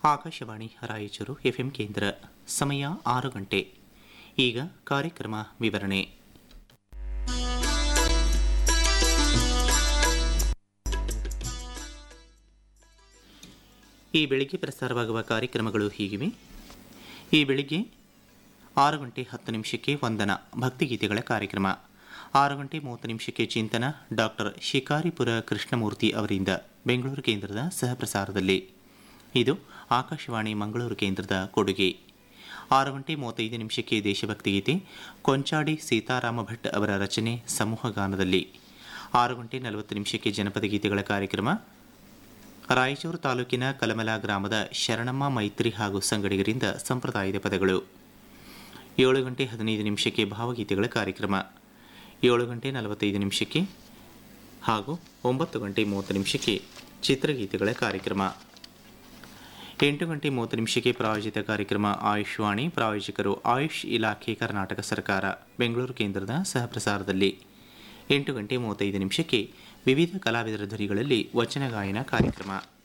Akashvani Raichur FM ಕೇಂದ್ರ ಸಮಯ ಆರು ಗಂಟೆ ಈಗ ಕಾರ್ಯಕ್ರಮ ವಿವರಣೆ ಈ ಬೆಳಿಗ್ಗೆ ಪ್ರಸಾರವಾಗುವ ಕಾರ್ಯಕ್ರಮಗಳು ಹೀಗಿವೆ ಈ ಬೆಳಿಗ್ಗೆ ಆರು ಗಂಟೆ ಹತ್ತು ನಿಮಿಷಕ್ಕೆ ವಂದನ ಭಕ್ತಿಗೀತೆಗಳ ಕಾರ್ಯಕ್ರಮ ಆರು ಗಂಟೆ ಮೂವತ್ತು ನಿಮಿಷಕ್ಕೆ ಚಿಂತನ ಡಾಕ್ಟರ್ ಶಿಕಾರಿಪುರ ಕೃಷ್ಣಮೂರ್ತಿ ಅವರಿಂದ ಬೆಂಗಳೂರು ಕೇಂದ್ರದ ಸಹಪ್ರಸಾರದಲ್ಲಿ ಇದು ಆಕಾಶವಾಣಿ ಮಂಗಳೂರು ಕೇಂದ್ರದ ಕೊಡುಗೆ ಆರು ಗಂಟೆ ಮೂವತ್ತೈದು ನಿಮಿಷಕ್ಕೆ ದೇಶಭಕ್ತಿ ಗೀತೆ ಕೊಂಚಾಡಿ ಸೀತಾರಾಮ ಭಟ್ ಅವರ ರಚನೆ ಸಮೂಹ ಗಾನದಲ್ಲಿ ಆರು ಗಂಟೆ ನಲವತ್ತು ನಿಮಿಷಕ್ಕೆ ಜನಪದ ಗೀತೆಗಳ ಕಾರ್ಯಕ್ರಮ ರಾಯಚೂರು ತಾಲೂಕಿನ ಕಲಮಲ ಗ್ರಾಮದ ಶರಣಮ್ಮ ಮೈತ್ರಿ ಹಾಗೂ ಸಂಗಡಿಗರಿಂದ ಸಂಪ್ರದಾಯದ ಪದಗಳು ಏಳು ಗಂಟೆ ಹದಿನೈದು ನಿಮಿಷಕ್ಕೆ ಭಾವಗೀತೆಗಳ ಕಾರ್ಯಕ್ರಮ ಏಳು ಗಂಟೆ ನಲವತ್ತೈದು ನಿಮಿಷಕ್ಕೆ ಹಾಗೂ ಒಂಬತ್ತು ಗಂಟೆ ಮೂವತ್ತು ನಿಮಿಷಕ್ಕೆ ಚಿತ್ರಗೀತೆಗಳ ಕಾರ್ಯಕ್ರಮ ಎಂಟು ಗಂಟೆ ಮೂವತ್ತು ನಿಮಿಷಕ್ಕೆ ಪ್ರಾಯೋಜಿತ ಕಾರ್ಯಕ್ರಮ ಆಯುಷ್ ವಾಣಿ ಪ್ರಾಯೋಜಕರು ಆಯುಷ್ ಇಲಾಖೆ ಕರ್ನಾಟಕ ಸರ್ಕಾರ ಬೆಂಗಳೂರು ಕೇಂದ್ರದ ಸಹಪ್ರಸಾರದಲ್ಲಿ ಎಂಟು ಗಂಟೆ ಮೂವತ್ತೈದು ನಿಮಿಷಕ್ಕೆ ವಿವಿಧ ಕಲಾವಿದರ ಧ್ವನಿಗಳಲ್ಲಿ ವಚನ ಗಾಯನ ಕಾರ್ಯಕ್ರಮ